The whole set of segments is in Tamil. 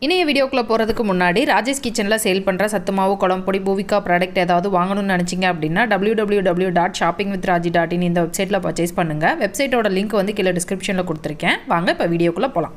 இணைய வீடியோக்குள்ளே போகிறதுக்கு முன்னாடி ராஜேஷ் கிச்சனில் சேல் பண்ணுற சத்து மாவு குழம்பொடி பூவிகா ப்ராடக்ட் ஏதாவது வாங்கணும்னு நினச்சிங்க அப்படின்னா W W W dot shopping with Raji dot in இந்த வெப்சைட்டில் பர்ச்சேஸ் பண்ணுங்கள் வெப்சைட்டோட லிங்க் வந்து கீழே டிஸ்கிரிப்ஷனில் கொடுத்துருக்கேன் வாங்க இப்போ வீடியோக்குள்ளே போகலாம்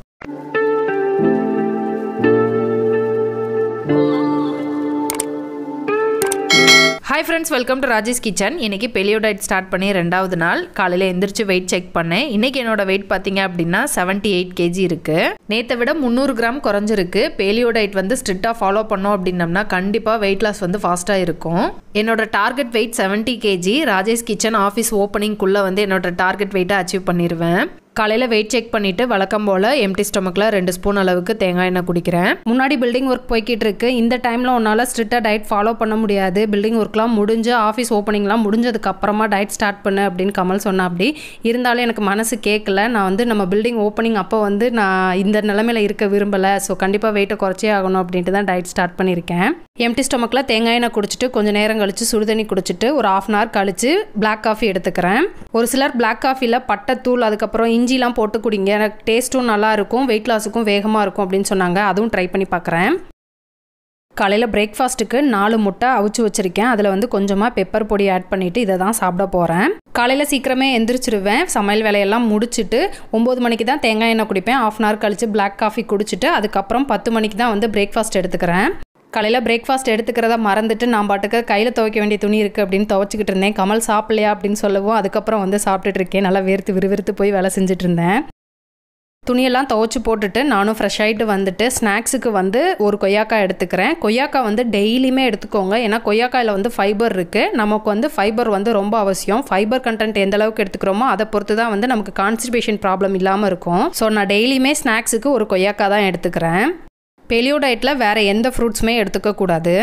hi friends welcome to Rajesh kitchen இன்றைக்கி பெலியோ டயட் ஸ்டார்ட் பண்ணி ரெண்டாவது நாள் காலையில் எந்திரிச்சு வெயிட் செக் பண்ணேன் இன்றைக்கி என்னோட வெயிட் பார்த்தீங்க அப்படின்னா செவன்ட்டி எயிட் கேஜி இருக்குது நேற்றை விட முந்நூறு கிராம் குறைஞ்சிருக்கு பெலியோ டயட் வந்து ஸ்ட்ரிக்டாக ஃபாலோ பண்ணோம் அப்படின்னம்னா கண்டிப்பாக வெயிட் லாஸ் வந்து ஃபாஸ்ட்டாக இருக்கும் என்னோட target weight seventy KG Rajesh kitchen office ஓப்பனிங்குள்ளே வந்து என்னோட டார்கெட் வெயிட்டை அச்சீவ் பண்ணிடுவேன் காலையில் வெயிட் செக் பண்ணிவிட்டு வழக்கம் போல் எம்டி ஸ்டொமக்கில் ரெண்டு ஸ்பூன் அளவுக்கு தேங்காய் எண்ணெய் குடிக்கிறேன் முன்னாடி பில்டிங் ஒர்க் போய்கிட்டு இருக்கு இந்த டைமில் உன்னால் ஸ்ட்ரிக்டாக டயட் ஃபாலோ பண்ண முடியாது பில்டிங் ஒர்க்லாம் முடிஞ்சு ஆஃபீஸ் ஓப்பனிங்லாம் முடிஞ்சதுக்கு அப்புறமா டயட் ஸ்டார்ட் பண்ணு அப்படின்னு கமல் சொன்னா அப்படி இருந்தாலும் எனக்கு மனசு கேட்கல நான் வந்து நம்ம பில்டிங் ஓப்பனிங் அப்போ வந்து நான் இந்த நிலமையில இருக்க விரும்பலை ஸோ கண்டிப்பாக வெயிட்டை குறைச்சே ஆகணும் அப்படின்ட்டு தான் டயட் ஸ்டார்ட் பண்ணியிருக்கேன் எம்டி ஸ்டொமக்கில் தேங்காய் எண்ணெய் குடிச்சிட்டு கொஞ்சம் நேரம் கழிச்சு சுடுதண்ணி குடிச்சிட்டு ஒரு ஆஃப் அன் ஹவர் கழிச்சு பிளாக் காஃபி எடுத்துக்கிறேன் ஒரு சிலர் பிளாக் காஃபியில் பட்டைத்தூள் அதுக்கப்புறம் இஞ்சிலாம் போட்டு குடிங்க எனக்கு டேஸ்ட்டும் நல்லா இருக்கும் வெயிட் லாஸுக்கும் வேகமாக இருக்கும் அப்படின்னு சொன்னாங்க அதுவும் ட்ரை பண்ணி பார்க்குறேன் காலையில் பிரேக்ஃபாஸ்ட்டுக்கு நாலு முட்டை அவிச்சு வச்சுருக்கேன் அதில் வந்து கொஞ்சமாக பெப்பர் பொடி ஆட் பண்ணிவிட்டு இதை தான் சாப்பிட போகிறேன் காலையில் சீக்கிரமே எந்திரிச்சிருவேன் சமையல் வேலையெல்லாம் முடிச்சுட்டு ஒம்பது மணிக்கு தான் தேங்காய் எண்ணெய் குடிப்பேன் ஆஃப் அன் ஹவர் கழித்து பிளாக் காஃபி குடிச்சிட்டு அதுக்கப்புறம் பத்து மணிக்கு தான் வந்து பிரேக்ஃபாஸ்ட் எடுத்துக்கிறேன் காலையில் பிரேக்ஃபாஸ்ட் எடுத்துக்கிறத மறந்துட்டு நான் பாட்டுக்கு கையில் துவைக்க வேண்டிய துணி இருக்குது அப்படின்னு துவைச்சிக்கிட்டு இருந்தேன் கமல் சாப்பிடலையா அப்படின்னு சொல்லவும் அதுக்கப்புறம் வந்து சாப்பிட்டுட்டு இருக்கேன் நல்லா வேர்த்து விறுவிறுத்து போய் வேலை செஞ்சுட்டு இருந்தேன் துணியெல்லாம் துவைச்சி போட்டுட்டு நானும் ஃப்ரெஷ் ஆகிட்டு வந்துட்டு ஸ்நாக்ஸுக்கு வந்து ஒரு கொய்யாக்காய் எடுத்துக்கிறேன் கொய்யாக்காய் வந்து டெய்லியுமே எடுத்துக்கோங்க ஏன்னா கொய்யாக்காயில் வந்து ஃபைபர் இருக்குது நமக்கு வந்து ஃபைபர் வந்து ரொம்ப அவசியம் ஃபைபர் கண்டென்ட் எந்த அளவுக்கு எடுத்துக்கிறோமோ அதை பொறுத்து தான் வந்து நமக்கு கான்ஸ்டிபேஷன் ப்ராப்ளம் இல்லாமல் இருக்கும் ஸோ நான் டெய்லியுமே ஸ்நாக்ஸுக்கு ஒரு கொய்யாக்காய் தான் எடுத்துக்கிறேன் பெலியோ டயட்டில் வேறு எந்த ஃப்ரூட்ஸுமே எடுத்துக்கக்கூடாது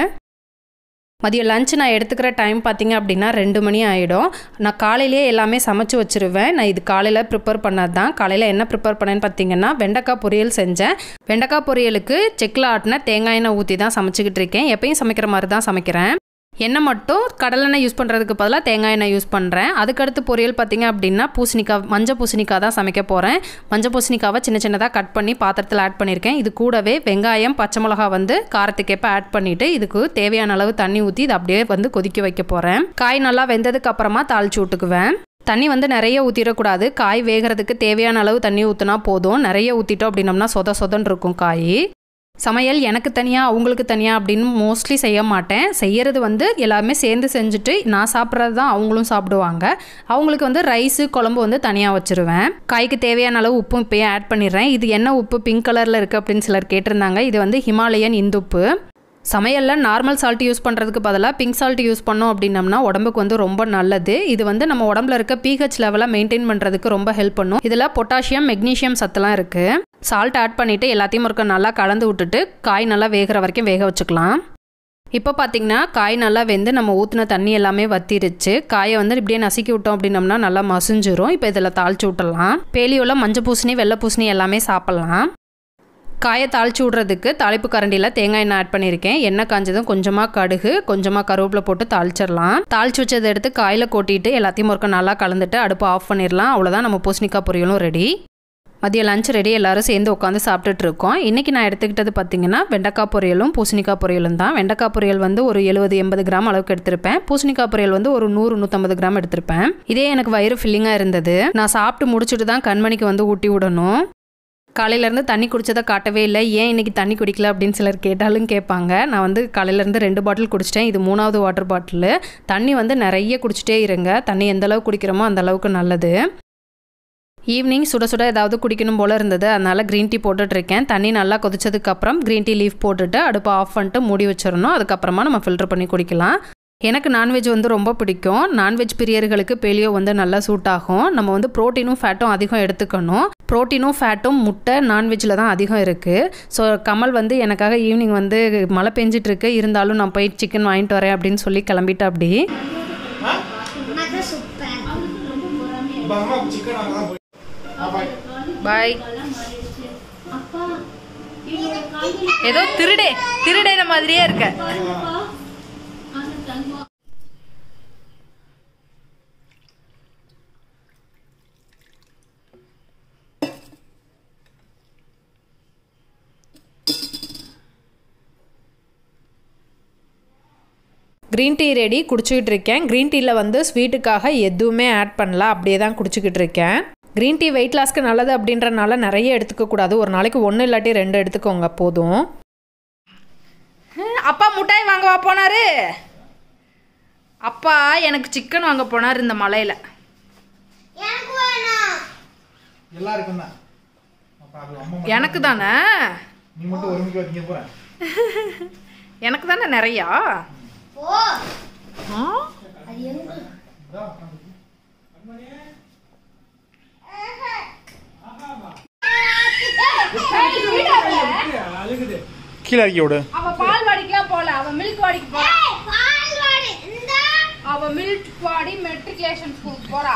மதியம் லஞ்ச் நான் எடுத்துக்கிற டைம் பார்த்தீங்க அப்படின்னா ரெண்டு மணி ஆகிடும் நான் காலையிலேயே எல்லாமே சமைச்சு வச்சுருவேன் நான் இது காலையில் ப்ரிப்பேர் பண்ணது தான் காலையில் என்ன ப்ரிப்பேர் பண்ணேன்னு பார்த்தீங்கன்னா வெண்டைக்காய் பொரியல் செஞ்சேன் வெண்டைக்காய் பொரியலுக்கு செக்கில் ஆட்டின தேங்காய் எண்ணெய் ஊற்றி தான் சமைச்சிக்கிட்டு இருக்கேன் எப்பயும் சமைக்கிற மாதிரி தான் சமைக்கிறேன் எண்ணெய் மட்டும் கடலெண்ணெய் யூஸ் பண்ணுறதுக்கு பதிலாக தேங்காய் எண்ணெய் யூஸ் பண்ணுறேன் அதுக்கடுத்து பொரியல் பார்த்திங்க அப்படின்னா பூசணிக்காய் மஞ்சள் பூசணிக்காய் தான் சமைக்க போகிறேன் மஞ்சள் பூசணிக்காவை சின்ன சின்னதாக கட் பண்ணி பாத்திரத்தில் ஆட் பண்ணியிருக்கேன் இது கூடவே வெங்காயம் பச்சை மிளகா வந்து காரத்துக்கேற்ப ஆட் பண்ணிவிட்டு இதுக்கு தேவையான அளவு தண்ணி ஊற்றி இதை அப்படியே வந்து கொதிக்க வைக்க போகிறேன் காய் நல்லா வெந்ததுக்கு அப்புறமா தாளிச்சு விட்டுக்குவேன் தண்ணி வந்து நிறைய ஊற்றிடக்கூடாது காய் வேகிறதுக்கு தேவையான அளவு தண்ணி ஊற்றினா போதும் நிறைய ஊற்றிட்டோம் அப்படின்னம்னா சொத சொதன் இருக்கும் காய் சமையல் எனக்கு தனியாக அவங்களுக்கு தனியாக அப்படின்னு மோஸ்ட்லி செய்ய மாட்டேன் செய்கிறது வந்து எல்லாமே சேர்ந்து செஞ்சுட்டு நான் சாப்பிட்றது தான் அவங்களும் சாப்பிடுவாங்க அவங்களுக்கு வந்து ரைஸு குழம்பு வந்து தனியாக வச்சுருவேன் காய்க்கு தேவையான அளவு உப்பும் இப்போயே ஆட் பண்ணிடுறேன் இது என்ன உப்பு பிங்க் கலரில் இருக்குது அப்படின்னு சிலர் கேட்டிருந்தாங்க இது வந்து ஹிமாலயன் இந்துப்பு சமையலில் நார்மல் சால்ட் யூஸ் பண்ணுறதுக்கு பதிலாக பிங்க் சால்ட் யூஸ் பண்ணோம் அப்படின்னம்னா உடம்புக்கு வந்து ரொம்ப நல்லது இது வந்து நம்ம உடம்புல இருக்க பிஹெச் லெவலை மெயின்டைன் பண்ணுறதுக்கு ரொம்ப ஹெல்ப் பண்ணும் இதில் பொட்டாசியம் மெக்னீஷியம் சத்துலாம் இருக்குது சால்ட் ஆட் பண்ணிவிட்டு எல்லாத்தையும் ஒருக்க நல்லா கலந்து விட்டுட்டு காய் நல்லா வேகிற வரைக்கும் வேக வச்சுக்கலாம் இப்போ பார்த்தீங்கன்னா காய் நல்லா வெந்து நம்ம ஊற்றின தண்ணி எல்லாமே வத்திருச்சு காயை வந்து இப்படியே நசுக்கி விட்டோம் அப்படின்னம்னா நல்லா மசிஞ்சிரும் இப்போ இதில் தாளிச்சு விட்டுடலாம் பேலியோவில் மஞ்சள் பூசணி வெள்ளை பூசணி எல்லாமே சாப்பிட்லாம் காயை தாளிச்சு விட்றதுக்கு தாளிப்பு கரண்டியில் தேங்காய் எண்ணெய் ஆட் பண்ணியிருக்கேன் எண்ணெய் காஞ்சதும் கொஞ்சமாக கடுகு கொஞ்சமாக கருவேப்பிலை போட்டு தாளிச்சிடலாம் தாளிச்சு வச்சதை எடுத்து காயில் கொட்டிட்டு எல்லாத்தையும் ஒருக்க நல்லா கலந்துட்டு அடுப்பு ஆஃப் பண்ணிடலாம் அவ்வளோதான் நம்ம பூசணிக்காய் பொரியலும் ரெடி மதியம் லஞ்ச் ரெடி எல்லாரும் சேர்ந்து உட்காந்து சாப்பிட்டுட்டு இருக்கோம் இன்றைக்கி நான் எடுத்துக்கிட்டது பார்த்தீங்கன்னா வெண்டைக்காய் பொரியலும் பூசணிக்காய் பொரியலும் தான் வெண்டைக்காய் பொரியல் வந்து ஒரு எழுபது எண்பது கிராம் அளவுக்கு எடுத்திருப்பேன் பூசணிக்காய் பொரியல் வந்து ஒரு நூறு நூற்றம்பது கிராம் எடுத்திருப்பேன் இதே எனக்கு வயிறு ஃபில்லிங்காக இருந்தது நான் சாப்பிட்டு முடிச்சுட்டு தான் கண்மணிக்கு வந்து ஊட்டி விடணும் காலையிலேருந்து தண்ணி குடிச்சதை காட்டவே இல்லை ஏன் இன்றைக்கி தண்ணி குடிக்கல அப்படின்னு சிலர் கேட்டாலும் கேட்பாங்க நான் வந்து காலையிலேருந்து ரெண்டு பாட்டில் குடிச்சிட்டேன் இது மூணாவது வாட்டர் பாட்டில் தண்ணி வந்து நிறைய குடிச்சிட்டே இருங்க தண்ணி எந்த அளவுக்கு குடிக்கிறோமோ அந்த அளவுக்கு நல்லது ஈவினிங் சுட சுட ஏதாவது குடிக்கணும் போல் இருந்தது அதனால் க்ரீன் டீ போட்டுட்ருக்கேன் தண்ணி நல்லா கொதிச்சதுக்கப்புறம் க்ரீன் டீ லீஃப் போட்டுட்டு அடுப்பை ஆஃப் பண்ணிட்டு மூடி வச்சிடணும் அதுக்கப்புறமா நம்ம ஃபில்டர் பண்ணி குடிக்கலாம் எனக்கு நான்வெஜ் வந்து ரொம்ப பிடிக்கும் நான்வெஜ் பிரியர்களுக்கு பெலியோ வந்து நல்லா சூட் ஆகும் நம்ம வந்து ப்ரோட்டீனும் ஃபேட்டும் அதிகம் எடுத்துக்கணும் ப்ரோட்டீனும் ஃபேட்டும் முட்டை நான்வெஜ்ஜில் தான் அதிகம் இருக்குது ஸோ கமல் வந்து எனக்காக ஈவினிங் வந்து மழை பெஞ்சிட்ருக்கு இருந்தாலும் நான் போய் சிக்கன் வாங்கிட்டு வரேன் அப்படின்னு சொல்லி கிளம்பிட்டா அப்படி அதான் சூப்பர் இப்போ அம்மா சிக்கன் அங்கே தான் போய் பாய் ஏதோ திருடே திருடேன மாதிரியே இருக்க க்ரீன் டீ ரெடி குடிச்சிக்கிட்டு இருக்கேன் க்ரீன் டீயில் வந்து ஸ்வீட்டுக்காக எதுவுமே ஆட் பண்ணல அப்படியே தான் குடிச்சிக்கிட்டு இருக்கேன் க்ரீன் டீ வெயிட் லாஸ்க்கு நல்லது அப்படின்றனால நிறைய எடுத்துக்கக்கூடாது ஒரு நாளைக்கு ஒன்று இல்லாட்டி ரெண்டு எடுத்துக்கோங்க போதும் அப்பா முட்டாய் வாங்கவா போனாரு அப்பா எனக்கு சிக்கன் வாங்க போனார் இந்த மலையில் எனக்கு வேணும் எல்லாருக்கும் தான் அப்ப அது அம்மா மட்டும் எனக்கு தானே நீ மட்டும் ஒரு மணிக்கு வச்சுக்க போறேன் எனக்கு தானே நிறையா போ ஆ அது எங்க அழுகுது கீழே இறக்கி விடு அவ பால் வாடிக்கலாம் போல அவ மில்க் வாடிக்கு போறா பால்வாடி இந்த அவ மில்க் வாடி மெட்ரிகுலேஷன் ஸ்கூல் போறா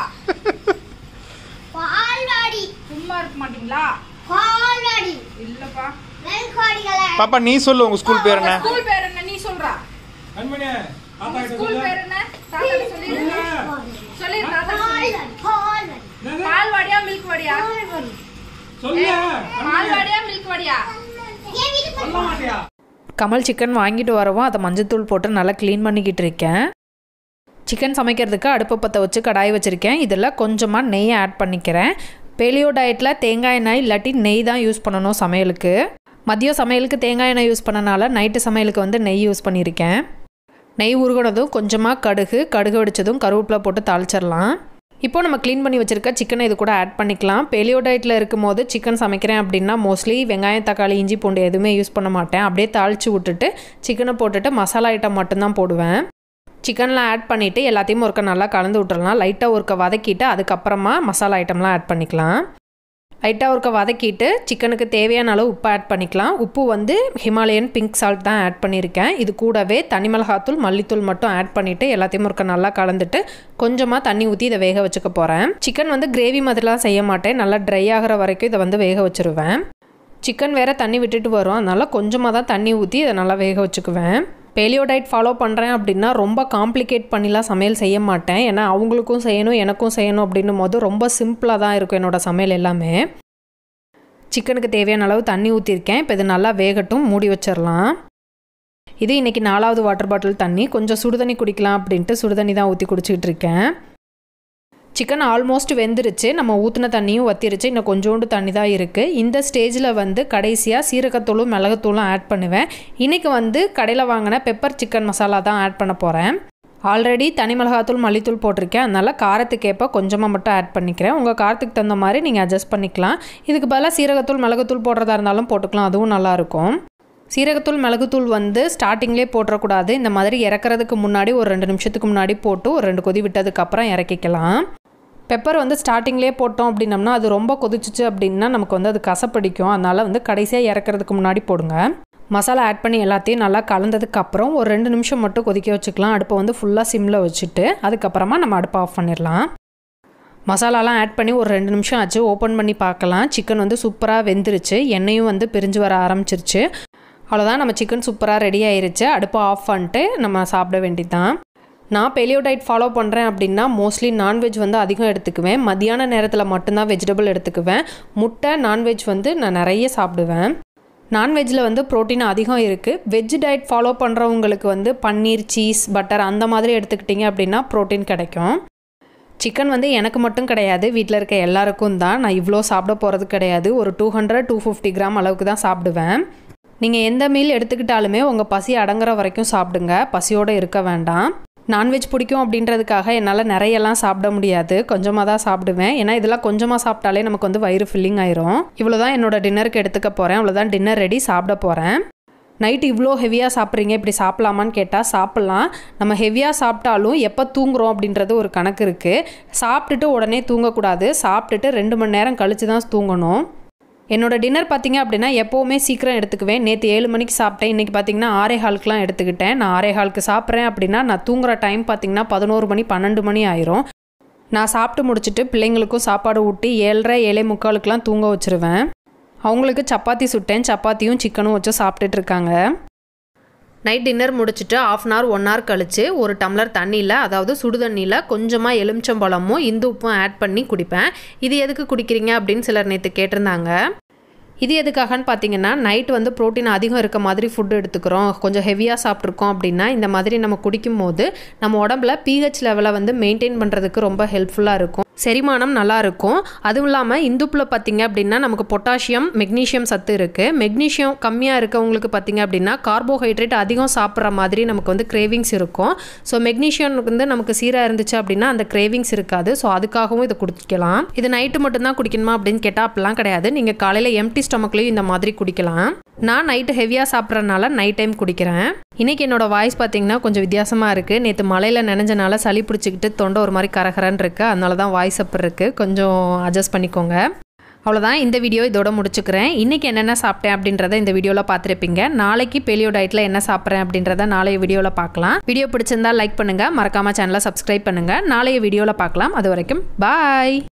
பால்வாடி சும்மா இருக்க மாட்டீங்களா பால்வாடி இல்லப்பா நெல்காடிகளை பாப்பா நீ சொல்லு உங்க ஸ்கூல் பேர் என்ன ஸ்கூல் பேர் என்ன நீ சொல்றா கண்மணி தாத்தா கிட்ட ஸ்கூல் சொல்லு பேர் என்ன தாத்தா சொல்லிடு சொல்லிடு தாத்தா சொல்லு. பால்வாடி என்னது? பால் வாடியா மில்க் வாடியா பால்வாடி சொல்லு பால் வாடியா மில்க் வாடியா என் வீட்டுக்கு சொல்ல மாட்டியா கமல் சிக்கன் வாங்கிட்டு வரவும் அதை மஞ்சத்தூள் போட்டு நல்லா க்ளீன் பண்ணிக்கிட்டு இருக்கேன் சிக்கன் சமைக்கிறதுக்கு அடுப்பை பற்ற வச்சு கடாய் வச்சுருக்கேன் இதில் கொஞ்சமாக நெய் ஆட் பண்ணிக்கிறேன் பெலியோ டயட்டில் தேங்காய் எண்ணெய் இல்லாட்டி நெய் தான் யூஸ் பண்ணணும் சமையலுக்கு மதியம் சமையலுக்கு தேங்காய் எண்ணெய் யூஸ் பண்ணனால நைட்டு சமையலுக்கு வந்து நெய் யூஸ் பண்ணியிருக்கேன் நெய் உருகுனதும் கொஞ்சமாக கடுகு கடுகு வெடிச்சதும் கருவேப்பிலை போட்டு தாளிச்சிடலாம் இப்போ நம்ம க்ளீன் பண்ணி வச்சுருக்க சிக்கனை இது கூட ஆட் பண்ணிக்கலாம் பெலியோ டயட்டில் இருக்கும்போது சிக்கன் சமைக்கிறேன் அப்படின்னா மோஸ்ட்லி வெங்காயம் தக்காளி இஞ்சி பூண்டு எதுவுமே யூஸ் பண்ண மாட்டேன் அப்படியே தாளித்து விட்டுட்டு சிக்கனை போட்டுட்டு மசாலா ஐட்டம் மட்டும்தான் போடுவேன் சிக்கன்லாம் ஆட் பண்ணிவிட்டு எல்லாத்தையும் ஒருக்க நல்லா கலந்து விட்டுறலாம் லைட்டாக ஒருக்க வதக்கிட்டு அதுக்கப்புறமா மசாலா ஐட்டம்லாம் ஆட் பண்ணிக்கலாம் லைட்டாக ஒருக்க வதக்கிட்டு சிக்கனுக்கு தேவையான அளவு உப்பு ஆட் பண்ணிக்கலாம் உப்பு வந்து ஹிமாலயன் பிங்க் சால்ட் தான் ஆட் பண்ணியிருக்கேன் இது கூடவே தனி மிளகாத்தூள் மல்லித்தூள் மட்டும் ஆட் பண்ணிவிட்டு எல்லாத்தையும் ஒருக்க நல்லா கலந்துட்டு கொஞ்சமாக தண்ணி ஊற்றி இதை வேக வச்சுக்க போகிறேன் சிக்கன் வந்து கிரேவி மாதிரிலாம் செய்ய மாட்டேன் நல்லா ட்ரை ஆகிற வரைக்கும் இதை வந்து வேக வச்சுருவேன் சிக்கன் வேற தண்ணி விட்டுட்டு வரும் அதனால கொஞ்சமாக தான் தண்ணி ஊற்றி இதை நல்லா வேக வச்சுக்குவேன் பேலியோ டயட் ஃபாலோ பண்ணுறேன் அப்படின்னா ரொம்ப காம்ப்ளிகேட் பண்ணிலாம் சமையல் செய்ய மாட்டேன் ஏன்னா அவங்களுக்கும் செய்யணும் எனக்கும் செய்யணும் அப்படின்னும் போது ரொம்ப சிம்பிளாக தான் இருக்கும் என்னோட சமையல் எல்லாமே சிக்கனுக்கு தேவையான அளவு தண்ணி ஊற்றிருக்கேன் இப்போ இது நல்லா வேகட்டும் மூடி வச்சிடலாம் இது இன்றைக்கி நாலாவது வாட்டர் பாட்டில் தண்ணி கொஞ்சம் சுடுதண்ணி குடிக்கலாம் அப்படின்ட்டு சுடுதண்ணி தான் ஊற்றி குடிச்சிக்கிட்டு இருக்கேன் சிக்கன் ஆல்மோஸ்ட் வெந்துருச்சு நம்ம ஊற்றின தண்ணியும் வத்திருச்சு இன்னும் கொஞ்சோண்டு தண்ணி தான் இருக்குது இந்த ஸ்டேஜில் வந்து கடைசியாக சீரகத்தூளும் மிளகுத்தூளும் ஆட் பண்ணுவேன் இன்றைக்கி வந்து கடையில் வாங்கின பெப்பர் சிக்கன் மசாலா தான் ஆட் பண்ண போகிறேன் ஆல்ரெடி தனி மிளகாத்தூள் மல்லித்தூள் போட்டிருக்கேன் அதனால் காரத்துக்கேற்ப கொஞ்சமாக மட்டும் ஆட் பண்ணிக்கிறேன் உங்கள் காரத்துக்கு தகுந்த மாதிரி நீங்கள் அட்ஜஸ்ட் பண்ணிக்கலாம் இதுக்கு பதிலாக சீரகத்தூள் மிளகுத்தூள் போடுறதா இருந்தாலும் போட்டுக்கலாம் அதுவும் நல்லாயிருக்கும் சீரகத்தூள் மிளகுத்தூள் வந்து ஸ்டார்டிங்லேயே போட்டுறக்கூடாது இந்த மாதிரி இறக்குறதுக்கு முன்னாடி ஒரு ரெண்டு நிமிஷத்துக்கு முன்னாடி போட்டு ஒரு ரெண்டு கொதி விட்டதுக்கப்புறம் இறக்கிக்கலாம் பெப்பர் வந்து ஸ்டார்டிங்லேயே போட்டோம் அப்படின்னம்னா அது ரொம்ப கொதிச்சிச்சு அப்படின்னா நமக்கு வந்து அது கசப்பிடிக்கும் அதனால் வந்து கடைசியாக இறக்குறதுக்கு முன்னாடி போடுங்க மசாலா ஆட் பண்ணி எல்லாத்தையும் நல்லா கலந்ததுக்கு அப்புறம் ஒரு ரெண்டு நிமிஷம் மட்டும் கொதிக்க வச்சுக்கலாம் அடுப்பை வந்து ஃபுல்லாக சிம்மில் வச்சுட்டு அதுக்கப்புறமா நம்ம அடுப்பை ஆஃப் பண்ணிடலாம் மசாலாலாம் ஆட் பண்ணி ஒரு ரெண்டு நிமிஷம் ஆச்சு ஓப்பன் பண்ணி பார்க்கலாம் சிக்கன் வந்து சூப்பராக வெந்துருச்சு எண்ணெயும் வந்து பிரிஞ்சு வர ஆரம்பிச்சிருச்சு அவ்வளோதான் நம்ம சிக்கன் சூப்பராக ரெடி ஆயிருச்சு அடுப்பை ஆஃப் பண்ணிட்டு நம்ம சாப்பிட வேண்டியதுதான் நான் பெலியோ டயட் ஃபாலோ பண்ணுறேன் அப்படின்னா மோஸ்ட்லி நான்வெஜ் வந்து அதிகம் எடுத்துக்குவேன் மதியான நேரத்தில் மட்டும்தான் வெஜிடபிள் எடுத்துக்குவேன் முட்டை நான்வெஜ் வந்து நான் நிறைய சாப்பிடுவேன் நான்வெஜ்ஜில் வந்து ப்ரோட்டீன் அதிகம் இருக்குது வெஜ் டயட் ஃபாலோ பண்ணுறவங்களுக்கு வந்து பன்னீர் சீஸ் பட்டர் அந்த மாதிரி எடுத்துக்கிட்டிங்க அப்படின்னா ப்ரோட்டீன் கிடைக்கும் சிக்கன் வந்து எனக்கு மட்டும் கிடையாது வீட்டில் இருக்க எல்லாருக்கும் தான் நான் இவ்வளோ சாப்பிட போகிறது கிடையாது ஒரு two hundred two fifty gram அளவுக்கு தான் சாப்பிடுவேன் நீங்கள் எந்த மீல் எடுத்துக்கிட்டாலுமே உங்கள் பசி அடங்குற வரைக்கும் சாப்பிடுங்க பசியோடு இருக்க வேண்டாம் நான்வெஜ் பிடிக்கும் அப்படின்றதுக்காக என்னால் நிறையெல்லாம் சாப்பிட முடியாது கொஞ்சமாக தான் சாப்பிடுவேன் ஏன்னா இதெல்லாம் கொஞ்சமாக சாப்பிட்டாலே நமக்கு வந்து வயிறு ஃபில்லிங் ஆயிரும் இவ்வளோ தான் என்னோட டின்னருக்கு எடுத்துக்க போகிறேன் அவ்வளோதான் டின்னர் ரெடி சாப்பிட போகிறேன் நைட் இவ்வளோ ஹெவியாக சாப்பிட்றீங்க இப்படி சாப்பிட்லாமான்னு கேட்டால் சாப்பிட்லாம் நம்ம ஹெவியாக சாப்பிட்டாலும் எப்போ தூங்குறோம் அப்படின்றது ஒரு கணக்கு இருக்குது சாப்பிட்டுட்டு உடனே தூங்கக்கூடாது சாப்பிட்டுட்டு ரெண்டு மணி நேரம் கழித்து தான் தூங்கணும் என்னோட டின்னர் பார்த்தீங்க அப்படின்னா எப்போவுமே சீக்கிரம் எடுத்துக்குவேன் நேற்று ஏழு மணிக்கு சாப்பிட்டேன் இன்றைக்கி பார்த்தீங்கன்னா ஆறே ஹாலுக்குலாம் எடுத்துக்கிட்டேன் நான் ஆறே ஹாலுக்கு சாப்பிட்றேன் அப்படின்னா நான் தூங்குற டைம் பார்த்தீங்கன்னா பதினோரு மணி பன்னெண்டு மணி ஆயிரும் நான் சாப்பிட்டு முடிச்சுட்டு பிள்ளைங்களுக்கும் சாப்பாடு ஊட்டி ஏழரை ஏழே முக்காலுக்கெலாம் தூங்க வச்சுருவேன் அவங்களுக்கு சப்பாத்தி சுட்டேன் சப்பாத்தியும் சிக்கனும் வச்சு சாப்பிட்டுட்டு இருக்காங்க நைட் டின்னர் முடிச்சுட்டு half an hour one hour கழித்து ஒரு டம்ளர் தண்ணியில் அதாவது சுடு தண்ணியில் கொஞ்சமாக எலுமிச்சம்பழமும் இந்து உப்பும் ஆட் பண்ணி குடிப்பேன் இது எதுக்கு குடிக்கிறீங்க அப்படின்னு சிலர் நேற்று கேட்டிருந்தாங்க இது எதுக்காகன்னு பார்த்தீங்கன்னா நைட் வந்து புரோட்டீன் அதிகம் இருக்க மாதிரி ஃபுட் எடுத்துக்கிறோம் கொஞ்சம் ஹெவியாக சாப்பிட்ருக்கோம் அப்படின்னா இந்த மாதிரி நம்ம குடிக்கும் போது நம்ம உடம்புல பிஹெச் லெவலை வந்து மெயின்டைன் பண்ணுறதுக்கு ரொம்ப ஹெல்ப்ஃபுல்லாக இருக்கும் செரிமானம் நல்லா இருக்கும் அதுவும் இல்லாமல் இந்துப்பில் பார்த்தீங்க அப்படின்னா நமக்கு பொட்டாசியம் மெக்னீஷியம் சத்து இருக்குது மெக்னீஷியம் கம்மியாக இருக்கவங்களுக்கு பார்த்தீங்க அப்படின்னா கார்போஹைட்ரேட் அதிகம் சாப்பிட்ற மாதிரி நமக்கு வந்து கிரேவிங்ஸ் இருக்கும் ஸோ மெக்னீஷியம் வந்து நமக்கு சீராக இருந்துச்சு அப்படின்னா அந்த கிரேவிங்ஸ் இருக்காது ஸோ அதுக்காகவும் இதை குடிக்கலாம் இது நைட்டு மட்டும்தான் குடிக்கணுமா அப்படின்னு கேட்டால் அப்படிலாம் கிடையாது நீங்கள் காலையில் எம்டி ஸ்டொமக்லேயும் இந்த மாதிரி குடிக்கலாம் நான் நைட்டு ஹெவியாக சாப்பிட்றதுனால நைட் டைம் குடிக்கிறேன் இன்றைக்கி என்னோட வாய்ஸ் பார்த்தீங்கன்னா கொஞ்சம் வித்தியாசமாக இருக்குது நேற்று மழையில் நனைஞ்சனால சளி பிடிச்சிக்கிட்டு தொண்டை ஒரு மாதிரி கரகரன்னு இருக்குது அதனால தான் வாய்ஸ் அப்பர் இருக்குது கொஞ்சம் அட்ஜஸ்ட் பண்ணிக்கோங்க அவ்வளோதான் இந்த வீடியோ இதோட முடிச்சுக்கிறேன் இன்றைக்கி என்னென்ன சாப்பிட்டேன் அப்படின்றத இந்த வீடியோவில் பார்த்துருப்பீங்க நாளைக்கு பெலியோ டயட்டில் என்ன சாப்பிட்றேன் அப்படின்றத நாளைய வீடியோவில் பார்க்கலாம் வீடியோ பிடிச்சிருந்தா லைக் பண்ணுங்கள் மறக்காமல் சேனலை சப்ஸ்கிரைப் பண்ணுங்கள் நாளைய வீடியோவில் பார்க்கலாம் அது வரைக்கும் பாய்